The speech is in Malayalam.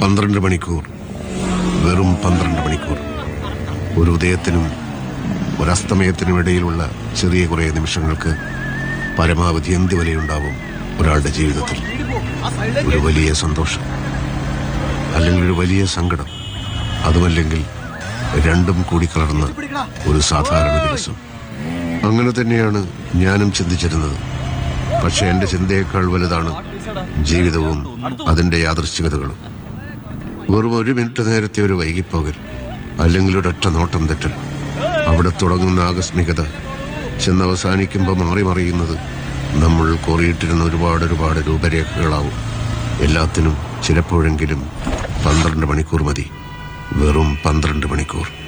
പന്ത്രണ്ട് മണിക്കൂർ വെറും പന്ത്രണ്ട് മണിക്കൂർ ഒരു ഉദയത്തിനും ഒരസ്തമയത്തിനും ഇടയിലുള്ള ചെറിയ കുറേ നിമിഷങ്ങൾക്ക് പരമാവധി എന്ത് വിലയുണ്ടാവും ഒരാളുടെ ജീവിതത്തിൽ ഒരു വലിയ സന്തോഷം അല്ലെങ്കിൽ ഒരു വലിയ സങ്കടം അതുമല്ലെങ്കിൽ രണ്ടും കൂടി കലർന്ന ഒരു സാധാരണ ദിവസം അങ്ങനെ തന്നെയാണ് ഞാനും ചിന്തിച്ചിരുന്നത് പക്ഷെ എന്റെ ചിന്തയേക്കാൾ വലുതാണ് ജീവിതവും അതിന്റെ യാദൃശ്ചികതകളും വെറും ഒരു മിനിറ്റ് നേരത്തെ ഒരു വൈകിപ്പോകൽ അല്ലെങ്കിൽ ഒരൊറ്റ നോട്ടം തെറ്റൽ അവിടെ തുടങ്ങുന്ന ആകസ്മികത ചെന്ന് അവസാനിക്കുമ്പോൾ മാറി മറിയുന്നത് നമ്മൾ കോറിയിട്ടിരുന്ന ഒരുപാട് ഒരുപാട് രൂപരേഖകളാവും എല്ലാത്തിനും ചിലപ്പോഴെങ്കിലും പന്ത്രണ്ട് മണിക്കൂർ മതി വെറും പന്ത്രണ്ട് മണിക്കൂർ